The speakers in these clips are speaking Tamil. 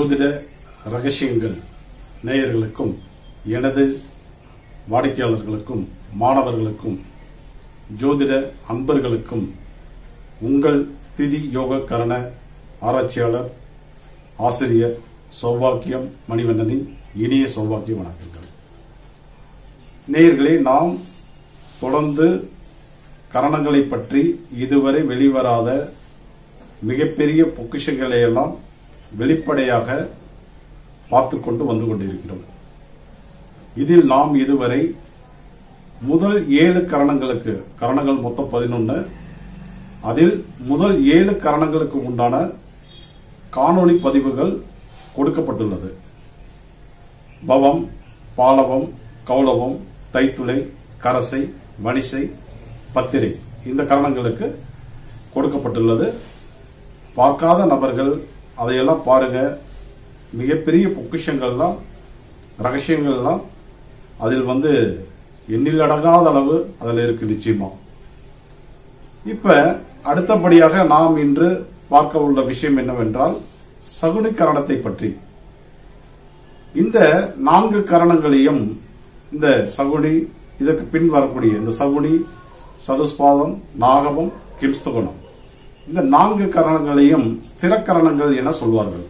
ஜோதிட ரகசியங்கள் நேயர்களுக்கும் எனது வாடிக்கையாளர்களுக்கும் மாணவர்களுக்கும் ஜோதிட அன்பர்களுக்கும் உங்கள் திதி யோக கரண ஆராய்ச்சியாளர் ஆசிரியர் சௌபாக்கியம் மணிவண்ணனின் இனிய சௌபாக்கிய வணக்கங்கள் நேயர்களே நாம் தொடர்ந்து கரணங்களை பற்றி இதுவரை வெளிவராத மிகப்பெரிய பொக்கிஷங்களை எல்லாம் வெளிப்படையாக பார்த்து கொண்டு வந்து கொண்டிருக்கிறோம் இதில் நாம் இதுவரை முதல் ஏழு கரணங்களுக்கு கரணங்கள் மொத்தம் பதினொன்னு அதில் முதல் ஏழு கரணங்களுக்கு உண்டான காணொளி பதிவுகள் கொடுக்கப்பட்டுள்ளது பவம் பாலவம் கௌலவம் தைத்துளை கரசை வணிசை பத்திரை இந்த கரணங்களுக்கு கொடுக்கப்பட்டுள்ளது பார்க்காத நபர்கள் அதையெல்லாம் பாருங்க மிகப்பெரிய பொக்கிஷங்கள்லாம் ரகசியங்கள்லாம் அதில் வந்து எண்ணிலடங்காத அளவு அதில் இருக்கு நிச்சயமா இப்ப அடுத்தபடியாக நாம் இன்று பார்க்க உள்ள விஷயம் என்னவென்றால் சகுனி கரணத்தை பற்றி இந்த நான்கு கரணங்களையும் இந்த சகுனி இதற்கு பின் வரக்கூடிய இந்த சகுனி சதுஸ்பாதம் நாகவம் கிம்ஸ்துகுணம் இந்த நான்கு கரணங்களையும் ஸ்திர கரணங்கள் என சொல்வார்கள்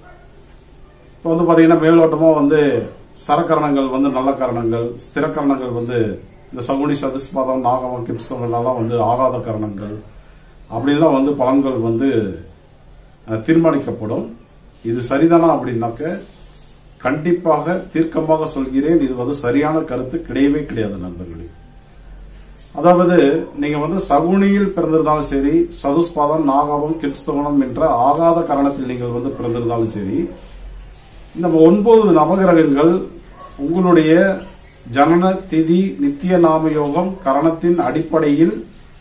இப்போ வந்து பாத்தீங்கன்னா மேலோட்டமா வந்து சரக்கரணங்கள் வந்து நல்ல கரணங்கள் ஸ்திர கரணங்கள் வந்து இந்த சகுனி சதுஸ்பாதம் நாகவம் கிம்ஸ்துகள்லாம் வந்து ஆகாத கரணங்கள் அப்படின்லாம் வந்து பலன்கள் வந்து அஹ், தீர்மானிக்கப்படும் இது சரிதானா அப்படின்னாக்க கண்டிப்பாக தீர்க்கமாக சொல்கிறேன் இது வந்து சரியான கருத்து கிடையவே கிடையாது நண்பர்களே அதாவது நீங்க வந்து சகுனியில் பிறந்திருந்தாலும் சரி சதுஸ்பாதம் நாகாவம் கிம்ஸ்தவனம் என்ற ஆகாத கரணத்தில் நீங்கள் வந்து பிறந்திருந்தாலும் சரி இந்த ஒன்பது நவகிரகங்கள் உங்களுடைய ஜனன திதி நித்திய நாம யோகம் கரணத்தின் அடிப்படையில்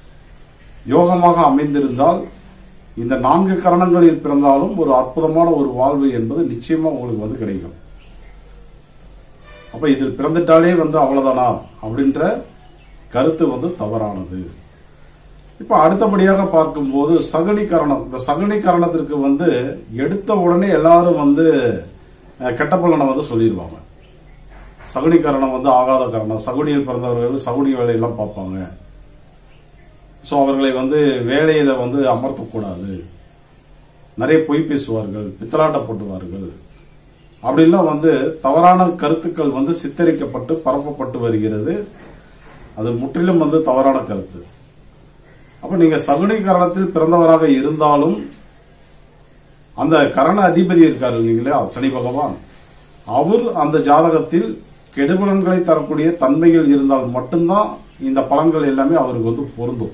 யோகமாக அமைந்திருந்தால் இந்த நான்கு கரணங்களில் பிறந்தாலும் ஒரு அற்புதமான ஒரு வாழ்வு என்பது நிச்சயமா உங்களுக்கு வந்து கிடைக்கும் அப்ப இதில் பிறந்துட்டாலே வந்து அவ்வளவுதானா அப்படின்ற கருத்து வந்து தவறானது இப்ப அடுத்தபடியாக பார்க்கும்போது சகுனி கரணம் இந்த சகுனி கரணத்திற்கு வந்து எடுத்த உடனே எல்லாரும் வந்து அஹ், கெட்ட பலனை வந்து சொல்லிடுவாங்க சகுனி கரணம் வந்து ஆகாத கரணம் சகுனியில் பிறந்தவர்கள் சகுனி வேலையெல்லாம் பார்ப்பாங்க சோ அவர்களை வந்து வேலையில வந்து அமர்த்தக்கூடாது நிறைய பொய் பேசுவார்கள் பித்தலாட்ட போட்டுவார்கள் அப்படிலாம் வந்து தவறான கருத்துக்கள் வந்து சித்தரிக்கப்பட்டு பரப்பப்பட்டு வருகிறது அது முற்றிலும் வந்து தவறான கருத்து அப்ப நீங்க சகுனி கரணத்தில் பிறந்தவராக இருந்தாலும் அந்த கரண அதிபதி இருக்காரு இல்லைங்களா சனி பகவான் அவர் அந்த ஜாதகத்தில் கெடுபலன்களை தரக்கூடிய தன்மைகள் இருந்தால் மட்டும்தான் இந்த பலன்கள் எல்லாமே அவருக்கு வந்து பொருந்தும்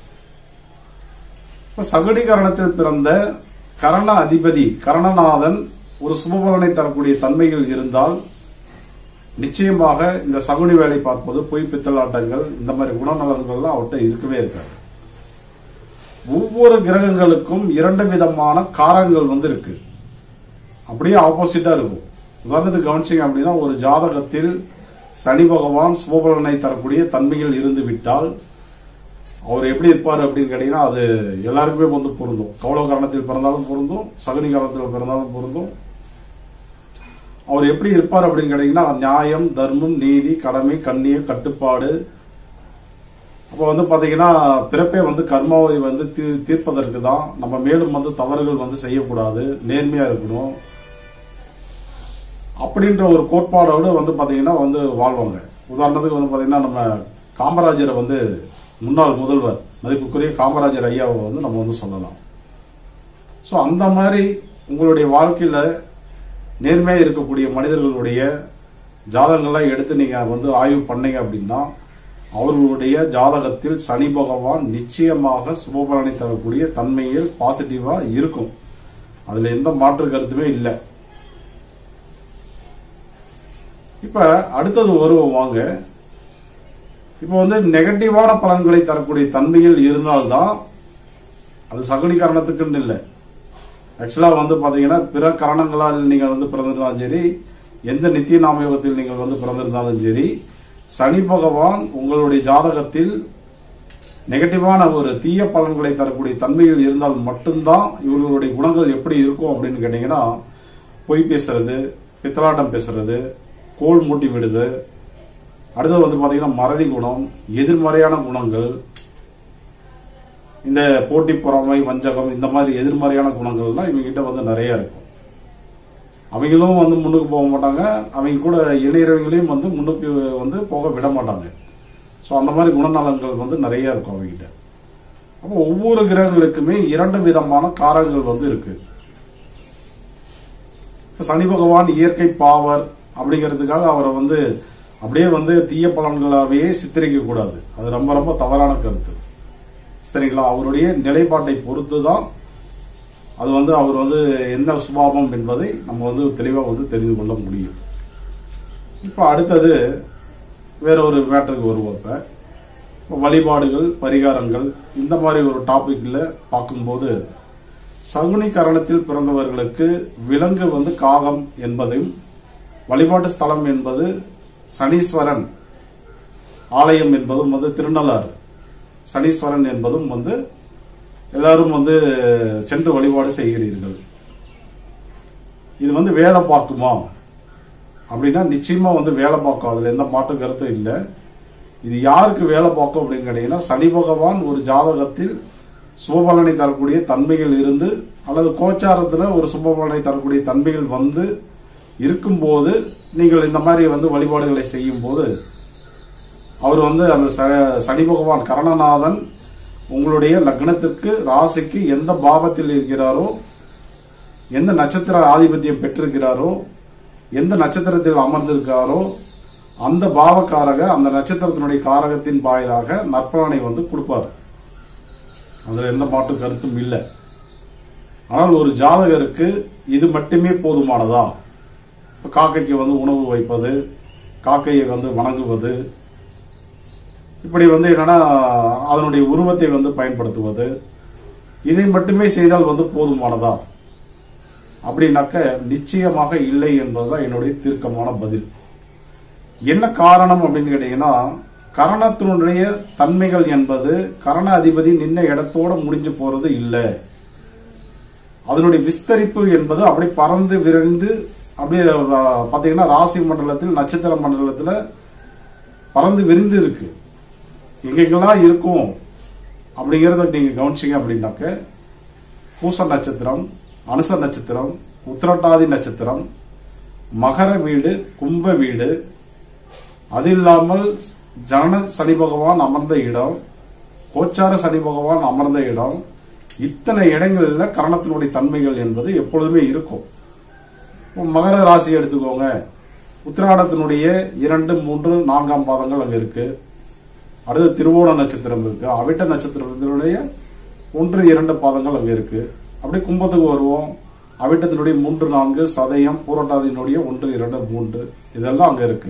இப்ப சகுனி கரணத்தில் பிறந்த கரண அதிபதி கரணநாதன் ஒரு சுபபலனை தரக்கூடிய தன்மைகள் இருந்தால் நிச்சயமாக இந்த சகுனி வேலை பார்ப்பது பொய் பித்தலாட்டங்கள் இந்த மாதிரி குணநலன்கள்லாம் அவர்கிட்ட இருக்கவே இருக்காது ஒவ்வொரு கிரகங்களுக்கும் இரண்டு விதமான காரங்கள் வந்து இருக்கு அப்படியே ஆப்போசிட்டா இருக்கும் உதாரணத்துக்கு கவனிச்சீங்க அப்படின்னா ஒரு ஜாதகத்தில் சனி பகவான் சுபபலனை தரக்கூடிய தன்மைகள் இருந்து விட்டால் அவர் எப்படி இருப்பார் அப்படின்னு கேட்டீங்கன்னா அது எல்லாருக்குமே வந்து பொருந்தும் கௌளவ காரணத்தில் பிறந்தாலும் பொருந்தும் சகுனி காரணத்தில் பிறந்தாலும் பொருந்தும் அவர் எப்படி இருப்பார் அப்படின்னு கேட்டீங்கன்னா நியாயம் தர்மம் நீதி கடமை கண்ணியம் கட்டுப்பாடு அப்போ வந்து பாத்தீங்கன்னா பிறப்பே வந்து கர்மாவை வந்து தீ- தீர்ப்பதற்கு தான் நம்ம மேலும் வந்து தவறுகள் வந்து செய்யக்கூடாது நேர்மையா இருக்கணும் அப்படின்ற ஒரு கோட்பாடோடு வந்து பாத்தீங்கன்னா வந்து வாழ்வாங்க உதாரணத்துக்கு வந்து பாத்தீங்கன்னா நம்ம காமராஜரை வந்து முன்னாள் முதல்வர் மதிப்புக்குரிய காமராஜர் ஐயாவை வந்து நம்ம வந்து சொல்லலாம் சோ அந்த மாதிரி உங்களுடைய வாழ்க்கையில நேர்மையா இருக்கக்கூடிய மனிதர்களுடைய ஜாதகங்கள்லாம் எடுத்து நீங்க வந்து ஆய்வு பண்ணீங்க அப்படின்னா அவர்களுடைய ஜாதகத்தில் சனி பகவான் நிச்சயமாக சுபபலனை தரக்கூடிய தன்மையில் பாசிட்டிவா இருக்கும் அதுல எந்த மாற்று கருத்துமே இல்லை இப்ப அடுத்தது வருவோம் வாங்க இப்ப வந்து நெகட்டிவான பலன்களை தரக்கூடிய தன்மையில் இருந்தால்தான் அது சகுனி காரணத்துக்குன்னு இல்லை ஆக்சுவலா வந்து பாத்தீங்கன்னா பிற காரணங்களால் நீங்கள் வந்து பிறந்திருந்தாலும் சரி எந்த நித்திய நாமயோகத்தில் நீங்கள் வந்து பிறந்திருந்தாலும் சரி சனி பகவான் உங்களுடைய ஜாதகத்தில் நெகட்டிவான ஒரு தீய பலன்களை தரக்கூடிய தன்மைகள் இருந்தால் மட்டும்தான் இவர்களுடைய குணங்கள் எப்படி இருக்கும் அப்படின்னு கேட்டீங்கன்னா பொய் பேசுறது பித்தலாட்டம் பேசுறது கோல் மூட்டி விடுது அடுத்தது வந்து பாத்தீங்கன்னா மறதி குணம் எதிர்மறையான குணங்கள் இந்த போட்டி பொறாமை வஞ்சகம் இந்த மாதிரி எதிர்மறையான குணங்கள்லாம் இவங்க கிட்ட வந்து நிறைய இருக்கும் அவங்களும் வந்து முன்னுக்கு போக மாட்டாங்க அவங்க கூட இணையறவங்களையும் வந்து முன்னுக்கு வந்து போக விட மாட்டாங்க ஸோ அந்த மாதிரி குணநலன்கள் வந்து நிறைய இருக்கும் அவங்ககிட்ட அப்போ ஒவ்வொரு கிரகங்களுக்குமே இரண்டு விதமான காரங்கள் வந்து இருக்கு இப்ப சனி பகவான் இயற்கை பாவர் அப்படிங்கிறதுக்காக அவரை வந்து அப்படியே வந்து தீய பலன்களாவே சித்தரிக்க கூடாது அது ரொம்ப ரொம்ப தவறான கருத்து சரிங்களா அவருடைய நிலைப்பாட்டை பொறுத்து தான் அது வந்து அவர் வந்து எந்த சுபாவம் என்பதை நம்ம வந்து தெளிவா வந்து தெரிந்து கொள்ள முடியும் இப்ப அடுத்தது வேற ஒரு மேட்டருக்கு வருவோம் இப்ப இப்ப வழிபாடுகள் பரிகாரங்கள் இந்த மாதிரி ஒரு டாபிக்ல பார்க்கும்போது சகுனி கரணத்தில் பிறந்தவர்களுக்கு விலங்கு வந்து காகம் என்பதையும் வழிபாட்டு ஸ்தலம் என்பது சனீஸ்வரன் ஆலயம் என்பதும் வந்து திருநள்ளாறு சனீஸ்வரன் என்பதும் வந்து எல்லாரும் வந்து சென்று வழிபாடு செய்கிறீர்கள் இது வந்து வேலை பார்க்குமா அப்படின்னா நிச்சயமா வந்து வேலை பார்க்கும் அதுல எந்த மாற்று கருத்தும் இல்லை இது யாருக்கு வேலை பார்க்கும் அப்படின்னு கேட்டீங்கன்னா சனி பகவான் ஒரு ஜாதகத்தில் சுபபலனை தரக்கூடிய தன்மைகள் இருந்து அல்லது கோச்சாரத்துல ஒரு சுபபலனை தரக்கூடிய தன்மைகள் வந்து இருக்கும்போது நீங்கள் இந்த மாதிரி வந்து வழிபாடுகளை செய்யும் போது அவர் வந்து அந்த ச- சனி பகவான் கரணநாதன் உங்களுடைய லக்னத்துக்கு ராசிக்கு எந்த பாவத்தில் இருக்கிறாரோ எந்த நட்சத்திர ஆதிபத்தியம் பெற்றிருக்கிறாரோ எந்த நட்சத்திரத்தில் அமர்ந்திருக்காரோ அந்த பாவக்காரக அந்த நட்சத்திரத்தினுடைய காரகத்தின் வாயிலாக நற்பலனை வந்து கொடுப்பார் அதுல எந்த மாற்று கருத்தும் இல்லை ஆனால் ஒரு ஜாதகருக்கு இது மட்டுமே போதுமானதா இப்ப காக்கைக்கு வந்து உணவு வைப்பது காக்கையை வந்து வணங்குவது இப்படி வந்து என்னன்னா அதனுடைய உருவத்தை வந்து பயன்படுத்துவது இதை மட்டுமே செய்தால் வந்து போதுமானதா அப்படின்னாக்க நிச்சயமாக இல்லை என்பதுதான் என்னுடைய தீர்க்கமான பதில் என்ன காரணம் அப்படின்னு கேட்டீங்கன்னா கரணத்தினுடைய தன்மைகள் என்பது கரண அதிபதி நின்ன இடத்தோட முடிஞ்சு போறது இல்லை அதனுடைய விஸ்தரிப்பு என்பது அப்படி பறந்து விரைந்து அப்படியே அஹ், பாத்தீங்கன்னா ராசி மண்டலத்தில் நட்சத்திர மண்டலத்துல பறந்து விரிந்து இருக்கு எங்கெங்கெல்லாம் இருக்கும் அப்படிங்கறத நீங்க கவனிச்சீங்க அப்படின்னாக்க பூச நட்சத்திரம் அனுச நட்சத்திரம் உத்திரட்டாதி நட்சத்திரம் மகர வீடு கும்ப வீடு அது இல்லாமல் ஜன சனி பகவான் அமர்ந்த இடம் கோச்சார சனி பகவான் அமர்ந்த இடம் இத்தனை இடங்கள்ல கரணத்தினுடைய தன்மைகள் என்பது எப்பொழுதுமே இருக்கும் இப்போ மகர ராசி எடுத்துக்கோங்க உத்திராடத்தினுடைய இரண்டு மூன்று நான்காம் பாதங்கள் அங்க இருக்கு அடுத்து திருவோண நட்சத்திரம் இருக்கு அவிட்ட நட்சத்திரத்தினுடைய ஒன்று இரண்டு பாதங்கள் அங்க இருக்கு அப்படி கும்பத்துக்கு வருவோம் அவிட்டத்தினுடைய மூன்று நான்கு சதயம் பூரட்டாதியினுடைய ஒன்று இரண்டு மூன்று இதெல்லாம் அங்க இருக்கு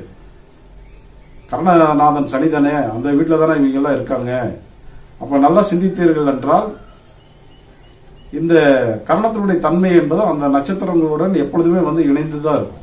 கர்ணநாதன் சனி தானே அந்த வீட்டில் தானே இவங்க எல்லாம் இருக்காங்க அப்ப நல்லா சிந்தித்தீர்கள் என்றால் இந்த கர்ணத்தினுடைய தன்மை என்பது அந்த நட்சத்திரங்களுடன் எப்பொழுதுமே வந்து இணைந்துதான் இருக்கும்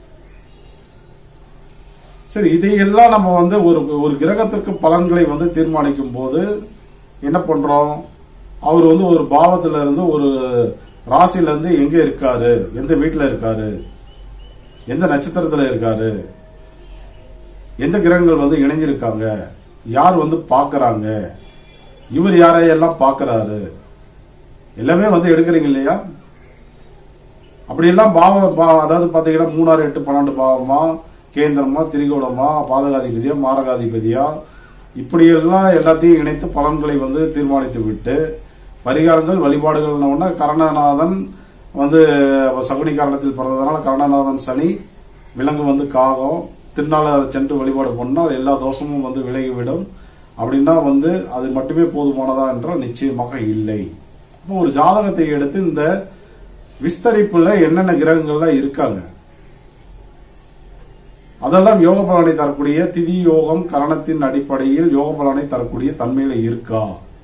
சரி இதையெல்லாம் நம்ம வந்து ஒரு ஒரு கிரகத்திற்கு பலன்களை வந்து தீர்மானிக்கும் போது என்ன பண்றோம் அவர் வந்து ஒரு பாவத்துல இருந்து ஒரு ராசியில இருந்து எங்க இருக்காரு எந்த வீட்டுல இருக்காரு எந்த நட்சத்திரத்துல இருக்காரு எந்த கிரகங்கள் வந்து இணைஞ்சிருக்காங்க யார் வந்து பாக்குறாங்க இவர் யாரையெல்லாம் பாக்குறாரு எல்லாமே வந்து எடுக்கிறீங்க இல்லையா அப்படியெல்லாம் பாவ பா- அதாவது பாத்தீங்கன்னா மூணாறு எட்டு பன்னெண்டு பாவமா கேந்திரமா திரிகோணமா பாதகாதிபதியா மாரகாதிபதியா இப்படியெல்லாம் எல்லாத்தையும் இணைத்து பலன்களை வந்து தீர்மானித்து விட்டு பரிகாரங்கள் வழிபாடுகள்னு கரணநாதன் வந்து சகுனி காரணத்தில் பிறந்ததுனால கரணநாதன் சனி விலங்கு வந்து காகம் திருநாள சென்று வழிபாடு பண்ணால் எல்லா தோஷமும் வந்து விலகிவிடும் அப்படின்னா வந்து அது மட்டுமே போதுமானதா என்றால் நிச்சயமாக இல்லை அப்போ ஒரு ஜாதகத்தை எடுத்து இந்த விஸ்தரிப்புல என்னென்ன கிரகங்கள்லாம் இருக்காங்க அதெல்லாம் யோக பலனை தரக்கூடிய திதி யோகம் கரணத்தின் அடிப்படையில் யோக பலனை தரக்கூடிய தன்மையில இருக்கா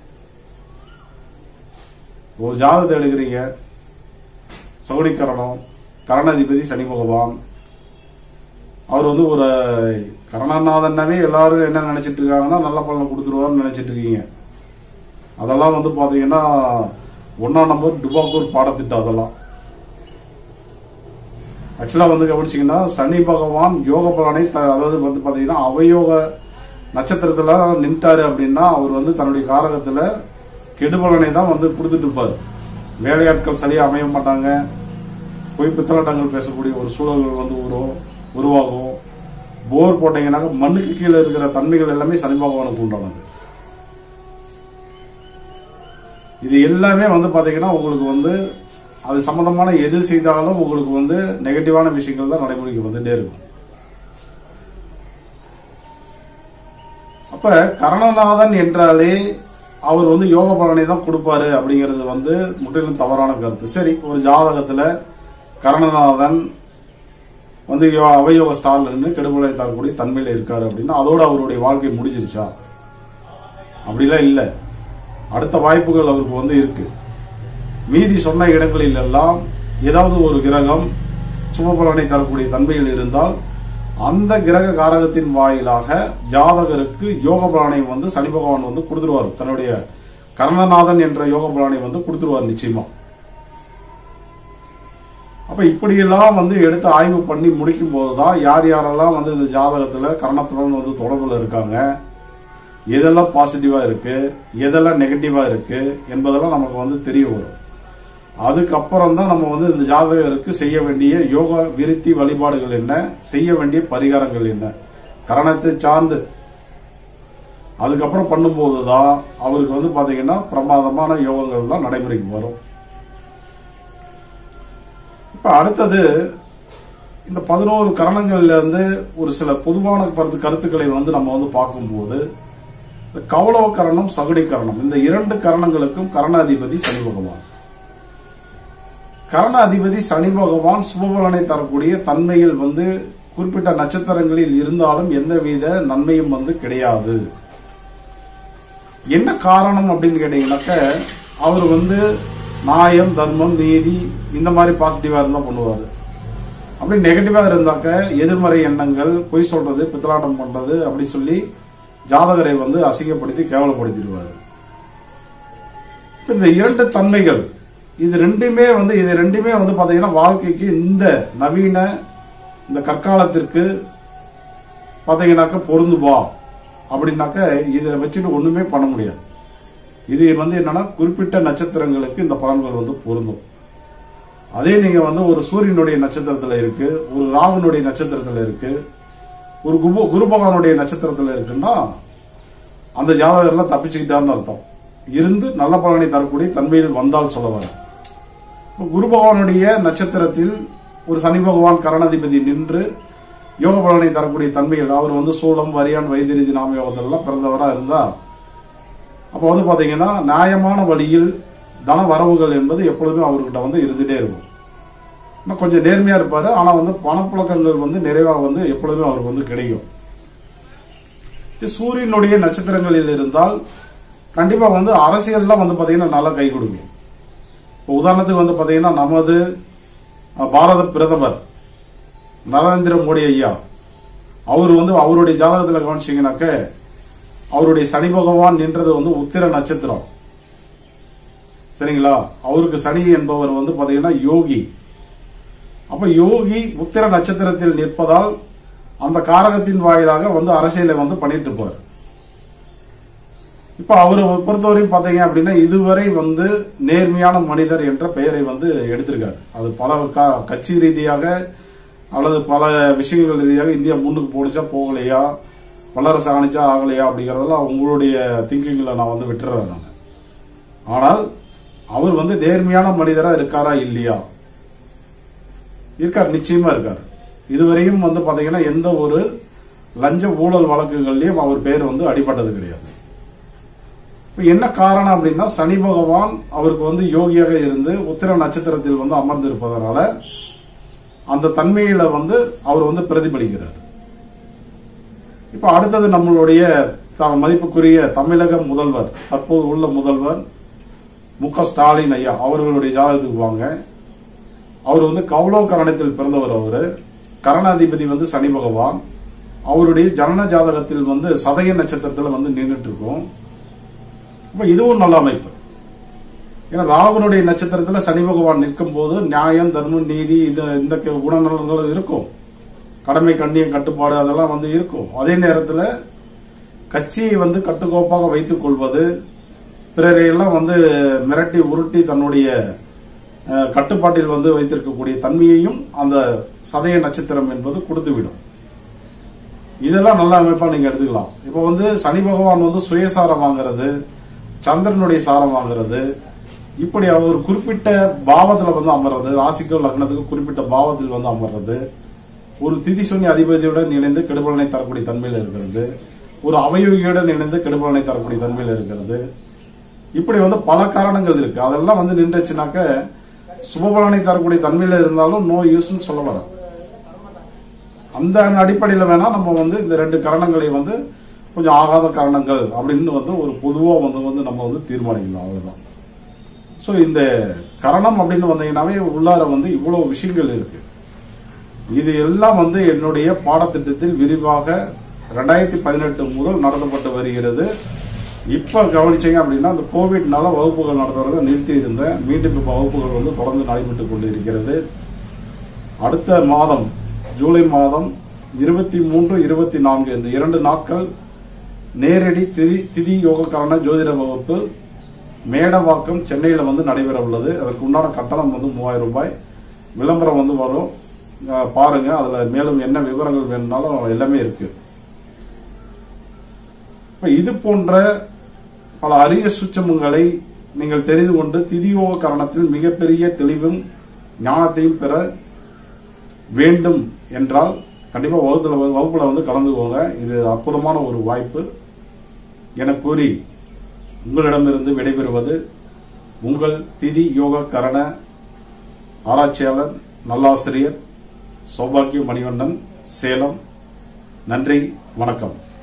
ஒரு ஜாதகத்தை எடுக்கிறீங்க சகுனிக்கரணம் கரணாதிபதி சனி பகவான் அவர் வந்து ஒரு கரணநாதன்னாவே எல்லாரும் என்ன நினைச்சிட்டு இருக்காங்கன்னா நல்ல பலனை கொடுத்துருவாருன்னு நினைச்சிட்டு இருக்கீங்க அதெல்லாம் வந்து பாத்தீங்கன்னா ஒன்னாம் நம்பர் டுபாக்கூர் பாடத்திட்டம் அதெல்லாம் ஆக்சுவலா வந்து கவனிச்சீங்கன்னா சனி பகவான் யோக பலனை த- அதாவது வந்து பாத்தீங்கன்னா அவயோக நட்சத்திரத்துல நின்ட்டாரு அப்படின்னா அவர் வந்து தன்னுடைய காரகத்துல கெடுபலனை தான் வந்து கொடுத்துட்டு இருப்பாரு வேலையாட்கள் சரியா அமைய மாட்டாங்க பொய் பித்தலாட்டங்கள் பேசக்கூடிய ஒரு சூழல்கள் வந்து உருவம் உருவாகும் போர் போட்டீங்கன்னாக்க மண்ணுக்கு கீழே இருக்கிற தன்மைகள் எல்லாமே சனி பகவானுக்கு உண்டானது இது எல்லாமே வந்து பாத்தீங்கன்னா உங்களுக்கு வந்து அது சம்பந்தமான எது செய்தாலும் உங்களுக்கு வந்து நெகட்டிவான விஷயங்கள் தான் நடைமுறைக்கு வந்துட்டே இருக்கும் அப்ப கரணநாதன் என்றாலே அவர் வந்து யோக பலனை தான் கொடுப்பாரு அப்படிங்கிறது வந்து முற்றிலும் தவறான கருத்து சரி ஒரு ஜாதகத்துல கரணநாதன் வந்து யோ- அவயோக ஸ்டார்ல இருந்து கெடுபலை தரக்கூடிய தன்மையில இருக்காரு அப்படின்னா அதோட அவருடைய வாழ்க்கை முடிஞ்சிருச்சா அப்படிலாம் இல்ல அடுத்த வாய்ப்புகள் அவருக்கு வந்து இருக்கு மீதி சொன்ன இடங்களில் எல்லாம் ஏதாவது ஒரு கிரகம் சுபபலனை தரக்கூடிய தன்மையில் இருந்தால் அந்த கிரக காரகத்தின் வாயிலாக ஜாதகருக்கு யோக பலனை வந்து சனி பகவான் வந்து கொடுத்துருவார் தன்னுடைய கர்ணநாதன் என்ற யோக பலனை வந்து கொடுத்துருவார் நிச்சயமா அப்ப இப்படியெல்லாம் வந்து எடுத்து ஆய்வு பண்ணி முடிக்கும் போதுதான் யார் யாரெல்லாம் வந்து இந்த ஜாதகத்துல கரணத்துடன் வந்து தொடர்புல இருக்காங்க எதெல்லாம் பாசிட்டிவா இருக்கு எதெல்லாம் நெகட்டிவா இருக்கு என்பதெல்லாம் நமக்கு வந்து தெரிய வரும் அதுக்கப்புறம் தான் நம்ம வந்து இந்த ஜாதகருக்கு செய்ய வேண்டிய யோக விருத்தி வழிபாடுகள் என்ன செய்ய வேண்டிய பரிகாரங்கள் என்ன கரணத்தை சார்ந்து அதுக்கப்புறம் பண்ணும்போது தான் அவருக்கு வந்து பாத்தீங்கன்னா பிரமாதமான யோகங்கள்லாம் நடைமுறைக்கு வரும் இப்ப அடுத்தது இந்த பதினோரு கரணங்கள்ல இருந்து ஒரு சில பொதுவான கருத்து கருத்துக்களை வந்து நம்ம வந்து பார்க்கும்போது இந்த கௌளவ கரணம் சகுடி கரணம் இந்த இரண்டு கரணங்களுக்கும் கரணாதிபதி சனி பகவான் கரண அதிபதி சனி பகவான் சுபபலனை தரக்கூடிய தன்மையில் வந்து குறிப்பிட்ட நட்சத்திரங்களில் இருந்தாலும் எந்தவித நன்மையும் வந்து கிடையாது என்ன காரணம் அப்படின்னு கேட்டீங்கன்னாக்க அவர் வந்து நியாயம் தர்மம் நீதி இந்த மாதிரி பாசிட்டிவா இருந்தா பண்ணுவாரு அப்படி நெகட்டிவா இருந்தாக்க எதிர்மறை எண்ணங்கள் பொய் சொல்றது பித்தலாட்டம் பண்றது அப்படி சொல்லி ஜாதகரை வந்து அசிங்கப்படுத்தி கேவலப்படுத்திடுவாரு இப்ப இந்த இரண்டு தன்மைகள் இது ரெண்டுமே வந்து இது ரெண்டுமே வந்து பாத்தீங்கன்னா வாழ்க்கைக்கு இந்த நவீன இந்த கற்காலத்திற்கு பாத்தீங்கன்னாக்க பொருந்துவா அப்படின்னாக்க இதை வச்சுட்டு ஒண்ணுமே பண்ண முடியாது இது வந்து என்னன்னா குறிப்பிட்ட நட்சத்திரங்களுக்கு இந்த பலன்கள் வந்து பொருந்தும் அதே நீங்க வந்து ஒரு சூரியனுடைய நட்சத்திரத்துல இருக்கு ஒரு ராகுனுடைய நட்சத்திரத்துல இருக்கு ஒரு குரு குரு பகவானுடைய நட்சத்திரத்துல இருக்குன்னா அந்த ஜாதகர்லாம் தப்பிச்சுக்கிட்டாருன்னு அர்த்தம் இருந்து நல்ல பலனை தரக்கூடிய தன்மையில் வந்தால் சொல்ல வரேன் இப்ப குரு பகவானுடைய நட்சத்திரத்தில் ஒரு சனி பகவான் கரணாதிபதி நின்று யோக பலனை தரக்கூடிய தன்மைகள் அவர் வந்து சூலம் வரியான் வைத்தியநிதி நாம யோகத்திலாம் பிறந்தவரா இருந்தா அப்ப வந்து பாத்தீங்கன்னா நியாயமான வழியில் தன வரவுகள் என்பது எப்பொழுதுமே அவர்கிட்ட வந்து இருந்துட்டே இருக்கும் இன்னும் கொஞ்சம் நேர்மையா இருப்பாரு ஆனா வந்து பணப்புழக்கங்கள் வந்து நிறைவா வந்து எப்பொழுதுமே அவருக்கு வந்து கிடைக்கும் இது சூரியனுடைய நட்சத்திரங்களில் இருந்தால் கண்டிப்பா வந்து அரசியல்லாம் வந்து பாத்தீங்கன்னா நல்லா கை கொடுக்கும் இப்போ உதாரணத்துக்கு வந்து பாத்தீங்கன்னா நமது அஹ், பாரத பிரதமர் நரேந்திர மோடி ஐயா அவர் வந்து அவருடைய ஜாதகத்துல கவனிச்சீங்கன்னாக்க அவருடைய சனி பகவான் நின்றது வந்து உத்திர நட்சத்திரம் சரிங்களா அவருக்கு சனி என்பவர் வந்து பாத்தீங்கன்னா யோகி அப்ப யோகி உத்திர நட்சத்திரத்தில் நிற்பதால் அந்த காரகத்தின் வாயிலாக வந்து அரசியலை வந்து பண்ணிட்டு இருப்பார் இப்ப அவரை பொறுத்தவரையும் பாத்தீங்க அப்படின்னா இதுவரை வந்து நேர்மையான மனிதர் என்ற பெயரை வந்து எடுத்திருக்காரு அது பல க- கட்சி ரீதியாக அல்லது பல விஷயங்கள் ரீதியாக இந்தியா முன்னுக்கு போனுச்சா போகலையா வல்லரசு ஆணிச்சா ஆகலையா அப்படிங்கறதெல்லாம் உங்களுடைய திங்கிங்ல நான் வந்து விட்டுறேன் நான் ஆனால் அவர் வந்து நேர்மையான மனிதரா இருக்காரா இல்லையா இருக்கார் நிச்சயமா இருக்கார் இதுவரையும் வந்து பாத்தீங்கன்னா எந்த ஒரு லஞ்ச ஊழல் வழக்குகள்லயும் அவர் பேர் வந்து அடிபட்டது கிடையாது இப்ப என்ன காரணம் அப்படின்னா சனி பகவான் அவருக்கு வந்து யோகியாக இருந்து உத்திர நட்சத்திரத்தில் வந்து அமர்ந்து இருப்பதனால அந்த தன்மையில வந்து அவர் வந்து பிரதிபலிக்கிறார் இப்ப அடுத்தது நம்மளுடைய த- மதிப்புக்குரிய தமிழக முதல்வர் தற்போது உள்ள முதல்வர் மு க ஸ்டாலின் ஐயா அவர்களுடைய ஜாதகத்துக்கு வாங்க அவர் வந்து கௌளவ கரணத்தில் பிறந்தவர் அவரு கரணாதிபதி வந்து சனி பகவான் அவருடைய ஜனன ஜாதகத்தில் வந்து சதய நட்சத்திரத்துல வந்து நின்றுட்டு இருக்கும் அப்ப இதுவும் நல்ல அமைப்பு ஏன்னா ராகுனுடைய நட்சத்திரத்துல சனி பகவான் நிற்கும் போது நியாயம் தர்மம் நீதி இது இந்த க- குணநலன்கள் இருக்கும் கடமை கண்ணியம் கட்டுப்பாடு அதெல்லாம் வந்து இருக்கும் அதே நேரத்துல கட்சியை வந்து கட்டுக்கோப்பாக வைத்துக் கொள்வது பிறரை எல்லாம் வந்து மிரட்டி உருட்டி தன்னுடைய அஹ், கட்டுப்பாட்டில் வந்து வைத்திருக்கக்கூடிய தன்மையையும் அந்த சதய நட்சத்திரம் என்பது கொடுத்துவிடும் இதெல்லாம் நல்ல அமைப்பா நீங்க எடுத்துக்கலாம் இப்போ வந்து சனி பகவான் வந்து சுயசாரம் வாங்குறது சந்திரனுடைய சாரம் வாங்குறது இப்படி ஒரு குறிப்பிட்ட பாவத்துல வந்து அமர்றது ராசிக்கோ லக்னத்துக்கு குறிப்பிட்ட பாவத்தில் வந்து அமர்றது ஒரு திதி சுனி அதிபதியுடன் இணைந்து கெடுபலனை தரக்கூடிய தன்மையில் இருக்கிறது ஒரு அவயோகியுடன் இணைந்து கெடுபலனை தரக்கூடிய தன்மையில் இருக்கிறது இப்படி வந்து பல காரணங்கள் இருக்கு அதெல்லாம் வந்து நின்றுச்சுனாக்க சுபபலனை தரக்கூடிய தன்மையில இருந்தாலும் நோ யூஸ்னு சொல்ல வரேன் அந்த அடிப்படையில் வேணா நம்ம வந்து இந்த ரெண்டு காரணங்களை வந்து கொஞ்சம் ஆகாத காரணங்கள் அப்படின்னு வந்து ஒரு பொதுவா வந்து வந்து நம்ம வந்து தீர்மானிக்கலாம் அவ்வளவுதான் சோ இந்த கரணம் அப்படின்னு வந்தீங்கன்னாவே உள்ளார வந்து இவ்வளவு விஷயங்கள் இருக்கு இது எல்லாம் வந்து என்னுடைய பாடத்திட்டத்தில் விரிவாக ரெண்டாயிரத்தி பதினெட்டு முதல் நடத்தப்பட்டு வருகிறது இப்ப கவனிச்சீங்க அப்படின்னா அந்த கோவிட்னால வகுப்புகள் நடத்துறதை நிறுத்தி இருந்தேன் மீண்டும் இப்ப வகுப்புகள் வந்து தொடர்ந்து நடைபெற்றுக் கொண்டு இருக்கிறது அடுத்த மாதம் ஜூலை மாதம் இருபத்தி மூன்று இருபத்தி நான்கு இந்த இரண்டு நாட்கள் நேரடி திதி திதி யோகக்காரன ஜோதிட வகுப்பு மேடவாக்கம் சென்னையில வந்து நடைபெற உள்ளது அதற்கு உண்டான கட்டணம் வந்து மூவாயிரம் ரூபாய் விளம்பரம் வந்து வரும் அஹ் பாருங்க அதுல மேலும் என்ன விவரங்கள் வேணும்னாலும் எல்லாமே இருக்கு இப்ப இது போன்ற பல அரிய சுச்சமங்களை நீங்கள் தெரிந்து கொண்டு திதியோக கரணத்தில் மிகப்பெரிய தெளிவும் ஞானத்தையும் பெற வேண்டும் என்றால் கண்டிப்பா வகுப்புல வகுப்புல வந்து கலந்துக்கோங்க இது அற்புதமான ஒரு வாய்ப்பு என கூறி உங்களிடமிருந்து விடைபெறுவது உங்கள் திதி யோக கரண ஆராய்ச்சியாளர் நல்லாசிரியர் சௌபாகிய மணிவண்ணன் சேலம் நன்றி வணக்கம்